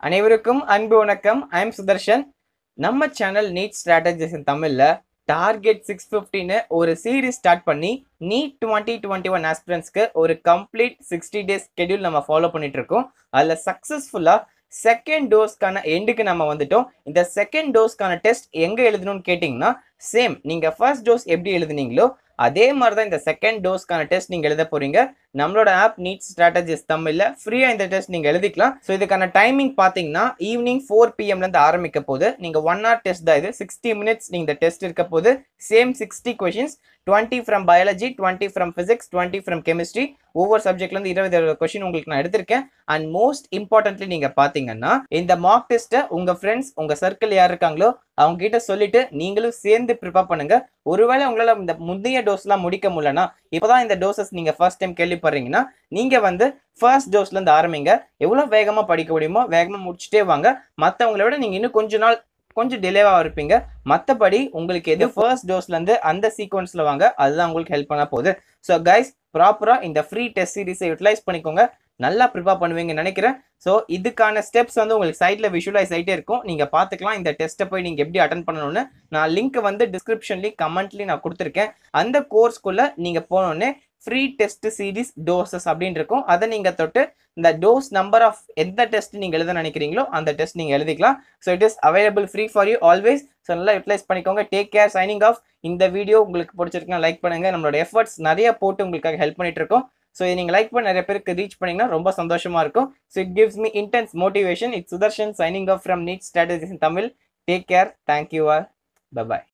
அனைவருக்கும் அன்பு வணக்கம் ஐ எம் சுதர்ஷன் நம்ம சேனல் நீட் ஸ்ட்ராட்டஜிஸ் இன் தமிழில் டார்கெட் சிக்ஸ் ஃபிஃப்டின்னு ஒரு சீரீஸ் ஸ்டார்ட் பண்ணி நீட் டுவெண்ட்டி டுவெண்ட்டி ஒன் ஆஸ்பிரன்ஸ்க்கு ஒரு கம்ப்ளீட் சிக்ஸ்டி டேஸ் ஸ்கெடியூல் நம்ம ஃபாலோ பண்ணிட்டு இருக்கோம் அதில் சக்ஸஸ்ஃபுல்லாக செகண்ட் டோஸ்க்கான எண்டுக்கு நம்ம வந்துட்டோம் இந்த செகண்ட் டோஸ்க்கான டெஸ்ட் எங்கே எழுதணும்னு கேட்டிங்கன்னா சேம் நீங்கள் ஃபர்ஸ்ட் டோஸ் எப்படி எழுதுனீங்களோ அதே மாதிரி தான் இந்த செகண்ட் டோஸ்க்கான டெஸ்ட் நீங்கள் எழுத போறீங்க நம்மளோட ஆப் நீட் ஸ்ட்ராட்டஜிஸ் தமிழில் ஃப்ரீயாக இந்த டெஸ்ட் நீங்கள் எழுதிக்கலாம் ஸோ இதுக்கான டைமிங் பார்த்தீங்கன்னா ஈவினிங் ஃபோர் பிஎம்லேருந்து ஆரம்பிக்க போது நீங்கள் ஒன் ஹவர் டெஸ்ட் தான் இது சிக்ஸ்டி மினிட்ஸ் நீங்கள் இந்த டெஸ்ட் இருக்க போது same sixty questions twenty from biology twenty from physics twenty from chemistry ஒவ்வொரு சப்ஜெக்ட்லேருந்து இருபது இருபது கொஷின் உங்களுக்கு நான் எடுத்திருக்கேன் அண்ட் மோஸ்ட் இம்பார்ட்டன்ட்லி நீங்கள் பார்த்தீங்கன்னா இந்த மார்க் டெஸ்ட்டை உங்கள் ஃப்ரெண்ட்ஸ் உங்கள் சர்க்கிள் யார் இருக்காங்களோ அவங்க கிட்ட சொல்லிட்டு நீங்களும் சேர்ந்து ப்ரிப்பேர் பண்ணுங்க ஒருவேளை உங்களால் இந்த முந்தைய டோஸ்லாம் முடிக்க முடியலன்னா இப்போதான் இந்த டோசஸ் நீங்கள் ஃபர்ஸ்ட் டைம் கேள்விப்படுறீங்கன்னா நீங்கள் வந்து ஃபர்ஸ்ட் டோஸ்லேருந்து ஆரம்பிங்க எவ்வளோ வேகமாக படிக்க முடியுமோ வேகமாக முடிச்சுட்டே வாங்க மற்றவங்கள விட நீங்கள் இன்னும் கொஞ்ச நாள் கொஞ்சம் டிலேவாக இருப்பீங்க மற்றபடி உங்களுக்கு எது ஃபர்ஸ்ட் டோஸ்லேருந்து அந்த சீக்வன்ஸில் வாங்க அதுதான் உங்களுக்கு ஹெல்ப் பண்ண போகுது ஸோ கைஸ் ப்ராப்பராக இந்த ஃப்ரீ டெஸ்ட் சீரிஸை யூட்டிலைஸ் பண்ணிக்கோங்க நல்லா ப்ரிப்பேர் பண்ணுவீங்கன்னு நினைக்கிறேன் ஸோ இதுக்கான ஸ்டெப்ஸ் வந்து உங்களுக்கு சைட்டில் விஷுவலைஸ் ஆகிட்டே இருக்கும் நீங்கள் பார்த்துக்கலாம் இந்த டெஸ்ட்டை போய் நீங்கள் எப்படி அட்டன் பண்ணணும்னு நான் லிங்க் வந்து டிஸ்கிரிப்ஷன்லேயும் கமெண்ட்லேயும் நான் கொடுத்துருக்கேன் அந்த கோர்ஸ்க்குள்ளே நீங்கள் போனோடனே ஃப்ரீ டெஸ்ட் சீரிஸ் டோசஸ் அப்படின்னு இருக்கும் அதை நீங்கள் தொட்டு இந்த டோஸ் நம்பர் ஆஃப் எந்த டெஸ்ட் நீங்கள் எழுத நினைக்கிறீங்களோ அந்த டெஸ்ட் நீங்கள் எழுதிக்கலாம் so it is available free for you always so நல்லா யூட்டிலைஸ் பண்ணிக்கோங்க டேக் கேர் சைனிங் ஆஃப் இந்த வீடியோ உங்களுக்கு பிடிச்சிருக்குன்னா லைக் பண்ணுங்க நம்மளோட எஃபர்ட்ஸ் நிறைய போட்டு உங்களுக்காக ஹெல்ப் பண்ணிட்டு இருக்கோம் ஸோ இதை நீங்கள் லைக் பண்ண நிறைய பேருக்கு ரீச் பண்ணீங்கன்னா ரொம்ப சந்தோஷமா இருக்கும் so it gives me intense motivation it Sudharshan signing off from NEET strategies in Tamil take care thank you ஆர் பபாய்